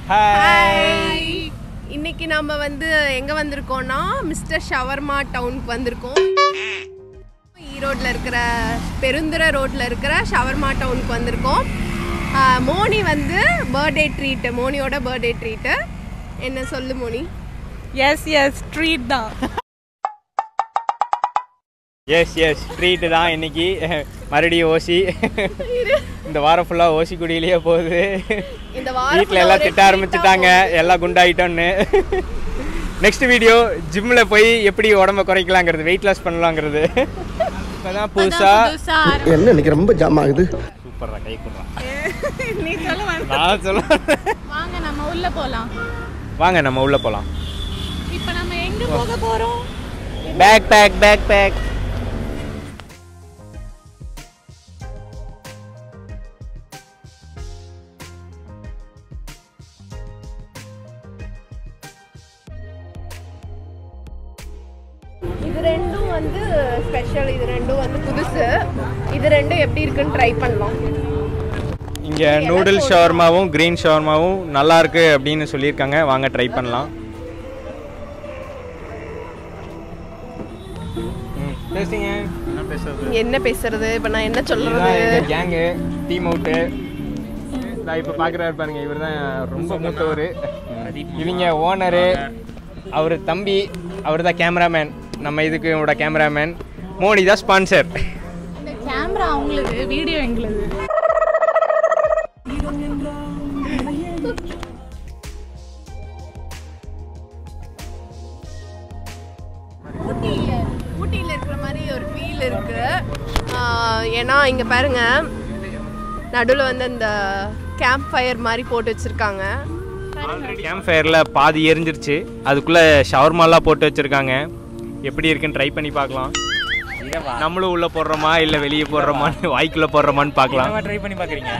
Hi இன்னைக்கு நம்ம வந்து எங்க வந்திருக்கோம்னா மிஸ்டர் ஷவர்மா டவுனுக்கு வந்திருக்கோம் ஈரோட்ல இருக்கிற பெருந்துறை ரோட்ல இருக்கிற ஷவர்மா டவுனுக்கு வந்திருக்கோம் ஆஹ் மோனி வந்து பர்த்டே ட்ரீட் மோனியோட பர்த்டே ட்ரீட்டு என்ன சொல்லு மோனி எஸ் எஸ் ட்ரீட் தான் எஸ் எஸ் ட்ரீட்டு தான் இன்னைக்கு மறுபடியும் ஓசி இந்த வாரம் ஃபுல்லாக ஓசி குடியிலேயே போகுது இந்த வாரம் வீட்டில் எல்லாம் திட்ட ஆரம்பிச்சிட்டாங்க எல்லாம் குண்டாயிட்டோன்னு நெக்ஸ்ட் வீடியோ ஜிம்மில் போய் எப்படி உடம்ப குறைக்கலாங்கிறது வெயிட் லாஸ் பண்ணலாங்கிறது இப்போ தான் புதுசாக புதுசா என்ன இன்னைக்கு ரொம்ப ஜாம் ஆகுது சூப்பர்ரா கை கொடுறான் நீ சொல்ல வேண்டாம். நான் சொல்லுவேன் வாங்க நம்ம உள்ள போலாம் வாங்க நம்ம உள்ளே போகலாம் இப்போ நம்ம எங்க போக போறோம் பேக் பேக் பேக் பேக் இது ரெண்டும் வந்து ஸ்பெஷல் இது ரெண்டும் வந்து புதுசு இது ரெண்டும் எப்படி இருக்குன்னு ட்ரை பண்ணலாம் இங்கே நூடுல்ஸ் ஷவர்மாவும் க்ரீன் ஷவர்மாவும் நல்லா இருக்கு அப்படின்னு சொல்லியிருக்காங்க வாங்க ட்ரை பண்ணலாம் ம், பேசுங்க என்ன பேசுறது என்ன பேசுறது இப்போ நான் என்ன சொல்றது இதுதான் எங்க கேங்கு டீம் அவுட்டு நான் இப்போ பார்க்குறாரு பாருங்க இவர் தான் ரொம்ப மூத்தவர் இவங்க ஓனரு அவர் தம்பி அவர் தான் கேமராமேன் நம்ம இதுக்கு இவரோட கேமராமேன் மோனி தான் ஸ்பான்சர் இந்த கேமரா அவங்களுக்கு வீடியோ எங்களுது ஊட்டியில் ஊட்டியில் இருக்கிற மாதிரி ஒரு ஃபீல் இருக்கு ஆஹ் ஏன்னா இங்கே பாருங்க நடுவில் வந்து அந்த கேம்ப் ஃபயர் மாதிரி போட்டு வச்சிருக்காங்க கேம்ப் ஃபயரில் பாதி எரிஞ்சிருச்சு அதுக்குள்ளே ஷவர்மாலாம் போட்டு வச்சுருக்காங்க எப்படி இருக்குன்னு ட்ரை பண்ணி பார்க்கலாம் நம்மளும் உள்ளே போடுறோமா இல்லை வெளியே போடுறோமான்னு வாய்க்குள்ளே போடுறோமான்னு பார்க்கலாம் ட்ரை பண்ணி பார்க்குறீங்க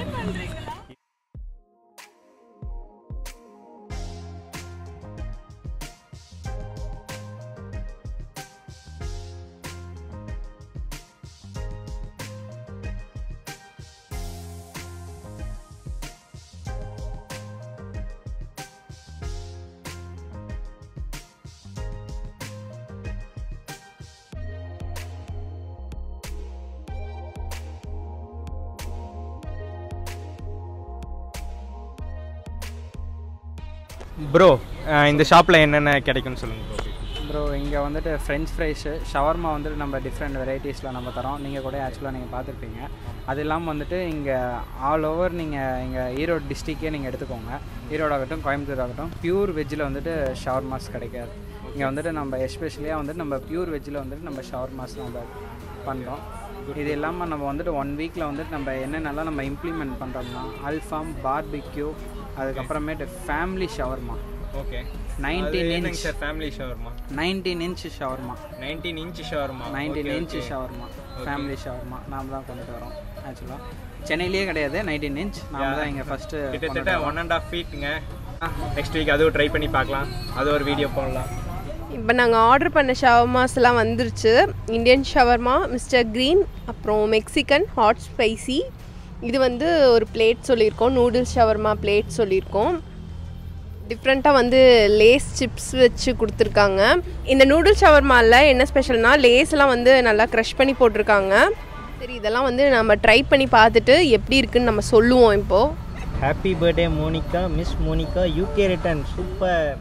ப்ரோ இந்த ஷாப்பில் என்னென்ன கிடைக்கும்னு சொல்லுங்கள் ப்ரோ ப்ரோ இங்கே வந்துட்டு ஃப்ரெஞ்ச் ஃப்ரைஸு ஷவர்மா வந்துட்டு நம்ம டிஃப்ரெண்ட் வெரைட்டிஸில் நம்ம தரோம் நீங்கள் கூட ஆக்சுவலாக நீங்கள் பார்த்துருப்பீங்க அது இல்லாமல் வந்துட்டு இங்கே ஆல் ஓவர் நீங்கள் இங்கே ஈரோடு டிஸ்ட்ரிக்கே நீங்கள் எடுத்துக்கோங்க ஈரோடு ஆகட்டும் கோயம்புத்தூர் ஆகட்டும் பியூர் வெஜ்ஜில் வந்துட்டு ஷவர்மாஸ் கிடைக்காது இங்கே வந்துட்டு நம்ம எஸ்பெஷலியாக வந்துட்டு நம்ம பியூர் வெஜ்ஜில் வந்துட்டு நம்ம ஷவர்மாஸ் நம்ம பண்ணுறோம் இது இல்லாமல் நம்ம வந்துட்டு ஒன் வீக்கில் வந்துட்டு நம்ம என்னென்னலாம் நம்ம இம்ப்ளிமெண்ட் பண்ணுறோம்னா அல்ஃபாம் பார்பிக்யூ அதுக்கப்புறமேட்டு family shawarma okay 19 inch. Sir family shawarma nineteen inch shawarma nineteen inch shawarma nineteen inch shawarma family shawarma நாம் தான் கொண்டுட்டு வரோம் ஆக்சுவலாக சென்னையிலேயே கிடையாது நைன்டீன் இன்ச் நாம தான் இங்கே ஃபஸ்ட்டு கிட்டத்தட்ட ஒன் அண்ட் ஆஃப் ஃபீட்டுங்க நெக்ஸ்ட் வீக் அதுவும் ட்ரை பண்ணி பார்க்கலாம் அது ஒரு வீடியோ போடலாம் இப்போ நாங்கள் ஆர்டர் பண்ண ஷவர்மாஸ்லாம் வந்துருச்சு இந்தியன் ஷவர்மா மிஸ்டர் க்ரீன் அப்புறம் மெக்சிகன் ஹாட் ஸ்பைசி இது வந்து ஒரு பிளேட் சொல்லியிருக்கோம் நூடுல்ஸ் ஷவர்மா பிளேட் சொல்லியிருக்கோம் டிஃப்ரெண்ட்டாக வந்து லேஸ் சிப்ஸ் வச்சு கொடுத்துருக்காங்க இந்த நூடுல்ஸ் ஷவர்மாவில் என்ன ஸ்பெஷல்னா லேஸ்லாம் வந்து நல்லா க்ரஷ் பண்ணி போட்டிருக்காங்க சரி இதெல்லாம் வந்து நம்ம ட்ரை பண்ணி பார்த்துட்டு எப்படி இருக்குன்னு நம்ம சொல்லுவோம் இப்போது happy birthday Monika miss Monika UK return super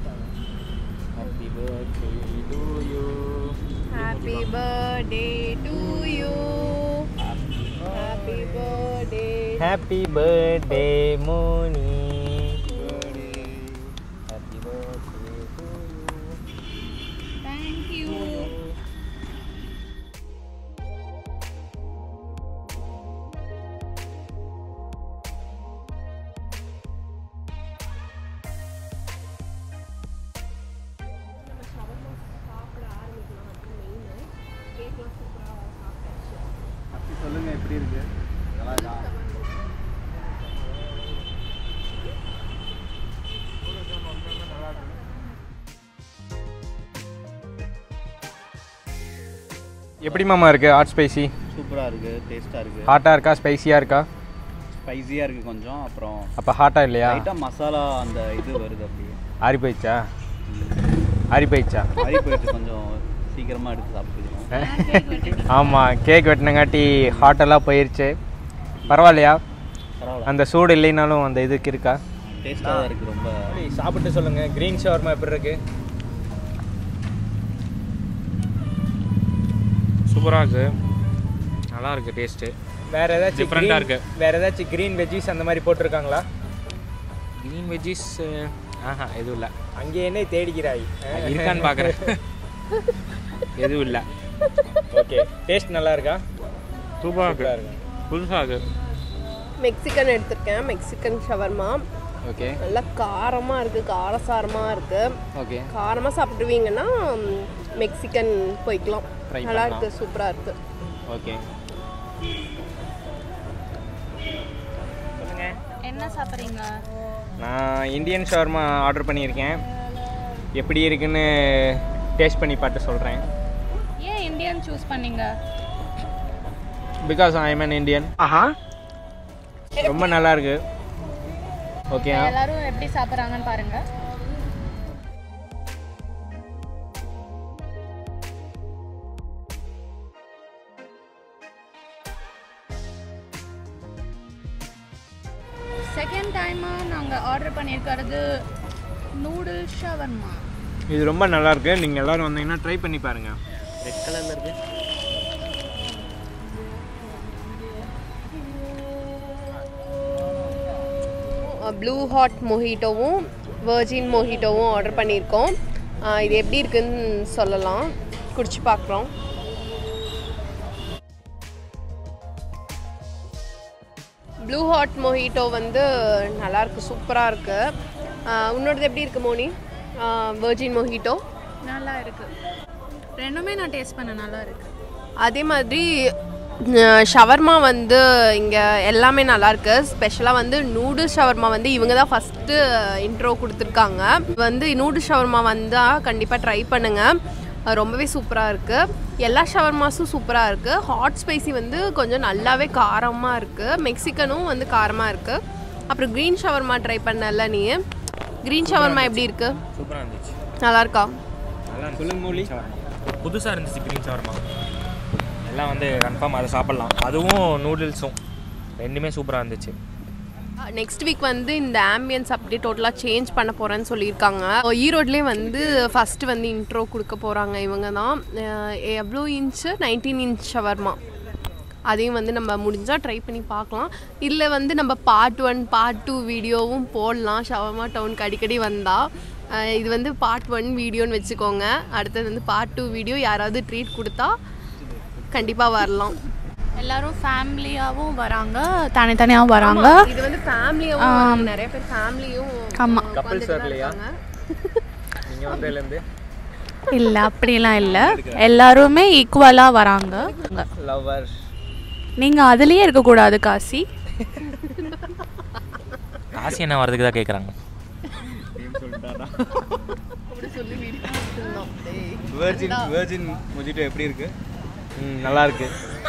happy birthday to you happy birthday to you happy birthday happy birthday Moni happy birthday to you சொல்லுங்கள் எப்படி இருக்கு எப்படி மாமா இருக்கு ஹாட் ஸ்பைசி சூப்பராக இருக்குது டேஸ்ட்டாக இருக்குது ஹாட்டாக இருக்கா ஸ்பைசியாக இருக்கா ஸ்பைஸியாக இருக்குது கொஞ்சம் அப்புறம் அப்போ ஹாட்டாக இல்லையா லைட்டாக மசாலா அந்த இது வருது அப்படியே ஆறி போயிடுச்சா ஆறி போயிடுச்சா மாதிரி போயிட்டு கொஞ்சம் சீக்கிரமாக எடுத்து சாப்பிட்டுக்கிறோம் ஆமாம் கேக் வெட்டினங்காட்டி ஹாட்டெல்லாம் போயிருச்சு பரவாயில்லையா பரவாயில்ல அந்த சூடு இல்லைனாலும் அந்த இதுக்கு இருக்கா டேஸ்ட்டாக தான் இருக்குது ரொம்ப சாப்பிட்டு சொல்லுங்கள் க்ரீன் ஷவர்மா எப்படி இருக்கு சூப்பராக இருக்குது நல்லா இருக்குது டேஸ்ட்டு வேற ஏதாச்சும் Different-ஆ green- இருக்கு. வேற ஏதாச்சும் க்ரீன் வெஜ்ஜீஸ் அந்த மாதிரி போட்டிருக்காங்களா க்ரீன் வெஜ்ஜீஸ் ஆஹா எதுவும் இல்லை அங்கே என்ன தேடிக்கிறாய் இருக்கான்னு பார்க்குறேன் எதுவும் இல்லை ஓகே டேஸ்ட் நல்லா இருக்கா சூப்பராக சூப்பரா இருக்குது இருக்கு புதுசாக இருக்குது மெக்சிகன் எடுத்திருக்கேன் மெக்சிகன் ஷவர்மா ஓகே நல்லா காரமாக இருக்குது காரசாரமாக இருக்குது ஓகே காரமாக சாப்பிடுவீங்கன்னா ம், மெக்சிகன் போய்க்கலாம் Try நல்லா பண்ணலாம். இருக்குது சூப்பராக இருக்குது ஓகே என்ன சாப்பிட்றீங்க நான் இந்தியன் ஷவர்மா ஆர்டர் பண்ணியிருக்கேன் எப்படி இருக்குன்னு டேஸ்ட் பண்ணி பார்த்து சொல்கிறேன் ஏன் இந்தியன் சூஸ் பண்ணீங்க because I am an Indian ரொம்ப நல்லா இருக்கு ஓகே எல்லாரும் எப்படி சாப்பிட்றாங்கன்னு பாருங்க செகண்ட் டைமாக நாங்கள் ஆர்டர் பண்ணியிருக்கிறது நூடுல் ஷவர்மா இது ரொம்ப நல்லா இருக்கு நீங்கள் எல்லாரும் வந்தீங்கன்னா ட்ரை பண்ணி பாருங்க ரெட் கலரில் இருக்கு ப்ளூ ஹாட் மொஹிட்டோவும் வெர்ஜின் மொஹிட்டோவும் ஆர்டர் பண்ணியிருக்கோம் ஆ, இது எப்படி இருக்குன்னு சொல்லலாம் குடிச்சு பார்க்குறோம் ப்ளூ ஹாட் மொஹிட்டோ வந்து நல்லாயிருக்கு சூப்பராக இருக்குது உன்னோடது எப்படி இருக்குது மோனி வெர்ஜின் மொஹிட்டோ நல்லா இருக்கு ரெண்டுமே நான் டேஸ்ட் பண்ண நல்லா இருக்கு அதே மாதிரி ஷவர்மா வந்து இங்கே எல்லாமே நல்லாயிருக்கு ஸ்பெஷலாக வந்து நூடுல்ஸ் ஷவர்மா வந்து இவங்க தான் ஃபஸ்ட்டு இன்ட்ரோ கொடுத்துருக்காங்க வந்து நூடுல்ஸ் ஷவர்மா வந்தால் கண்டிப்பாக ட்ரை பண்ணுங்கள் அது ரொம்பவே சூப்பராக இருக்குது எல்லா ஷவர்மாஸும் சூப்பராக இருக்குது ஹாட் ஸ்பைசி வந்து கொஞ்சம் நல்லாவே காரமாக இருக்குது மெக்சிகனும் வந்து காரமாக இருக்குது அப்புறம் க்ரீன் ஷவர்மா ட்ரை பண்ணல நீ க்ரீன் ஷவர்மா எப்படி இருக்குது சூப்பராக இருந்துச்சு நல்லா இருக்கா நல்லா சொல்லுங்க மூலி புதுசாக இருந்துச்சு க்ரீன் ஷவர்மா எல்லாம் வந்து கன்ஃபார்ம் அதை சாப்பிட்லாம் அதுவும் நூடுல்ஸும் ரெண்டுமே சூப்பராக இருந்துச்சு நெக்ஸ்ட் வீக் வந்து இந்த ஆம்பியன்ஸ் அப்படியே டோட்டலாக சேஞ்ச் பண்ண போகிறேன்னு சொல்லியிருக்காங்க ஈரோட்லேயே வந்து ஃபஸ்ட்டு வந்து இன்ட்ரோ கொடுக்க போகிறாங்க இவங்க தான் அஹ் எவ்வளோ இன்ச்சு நைன்டீன் இன்ச் ஷவர்மா அதையும் வந்து நம்ம முடிஞ்சால் ட்ரை பண்ணி பார்க்கலாம் இல்லை வந்து நம்ம பார்ட் ஒன் பார்ட் டூ வீடியோவும் போடலாம் ஷவர்மா டவுனுக்கு அடிக்கடி வந்தால் இது வந்து பார்ட் ஒன் வீடியோன்னு வச்சுக்கோங்க அடுத்தது வந்து பார்ட் டூ வீடியோ யாராவது ட்ரீட் கொடுத்தா கண்டிப்பாக வரலாம் எல்லாரும் ஃபேமிலியாகவும் வராங்க தனித்தனியாகவும் வராங்க இது வந்து ஃபேமிலியாகவும் நிறைய பேர் ஃபேமிலியும் ஆமா. கப்பல்ஸ் வரலையா நீங்கள் வந்ததுலேருந்து இல்லை அப்படிலாம் இல்லை எல்லாருமே ஈக்குவலாக வராங்க லவ்வர் நீங்கள் அதுலேயே இருக்கக்கூடாது காசி காசு என்ன வரதுக்கு தான் கேட்குறாங்க வேர்ஜின் வேர்ஜின் மொஜிட்டோ எப்படி இருக்கு ம் நல்லா இருக்கு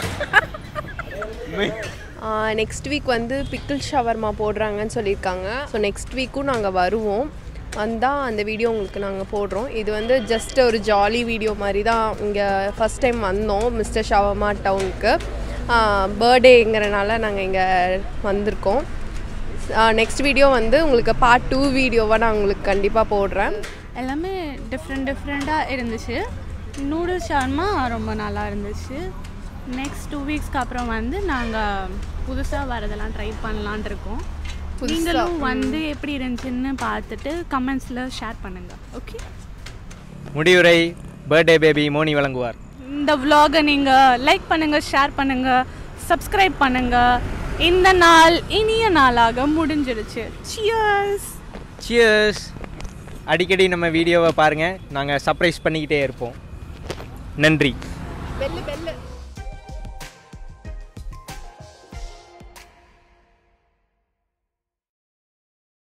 நெக்ஸ்ட் வீக் வந்து பிக்கிள் ஷவர்மா போடுறாங்கன்னு சொல்லியிருக்காங்க ஸோ நெக்ஸ்ட் வீக்கும் நாங்கள் வருவோம் வந்தால் அந்த வீடியோ உங்களுக்கு நாங்கள் போடுறோம் இது வந்து ஜஸ்ட் ஒரு ஜாலி வீடியோ மாதிரி தான் இங்கே ஃபஸ்ட் டைம் வந்தோம் மிஸ்டர் ஷவர்மா டவுனுக்கு பர்த்டேங்கிறனால நாங்கள் இங்கே வந்திருக்கோம் நெக்ஸ்ட் வீடியோ வந்து உங்களுக்கு பார்ட் டூ வீடியோவாக நான் உங்களுக்கு கண்டிப்பாக போடுறேன் எல்லாமே டிஃப்ரெண்ட் டிஃப்ரெண்ட்டாக இருந்துச்சு நூடுல்ஸ் ஷவர்மா ரொம்ப நல்லா இருந்துச்சு நெக்ஸ்ட் டூ வீக்ஸ்க்கு அப்புறம் வந்து நாங்கள் புதுசாக வரதெல்லாம் ட்ரை பண்ணலான் இருக்கோம் நீங்களும் வந்து எப்படி இருந்துச்சுன்னு பார்த்துட்டு கமெண்ட்ஸில் ஷேர் பண்ணுங்கள் ஓகே முடிவுரை பர்த்டே பேபி மோனி வழங்குவார் இந்த vlog-அ நீங்கள் லைக் பண்ணுங்கள் ஷேர் பண்ணுங்கள் சப்ஸ்கிரைப் பண்ணுங்கள் இந்த நாள் இனிய நாளாக முடிஞ்சிருச்சு சியர்ஸ் சியர்ஸ் அடிக்கடி நம்ம வீடியோவை பாருங்கள் நாங்கள் சர்ப்ரைஸ் பண்ணிக்கிட்டே இருப்போம் நன்றி பெல்லு பெல்லு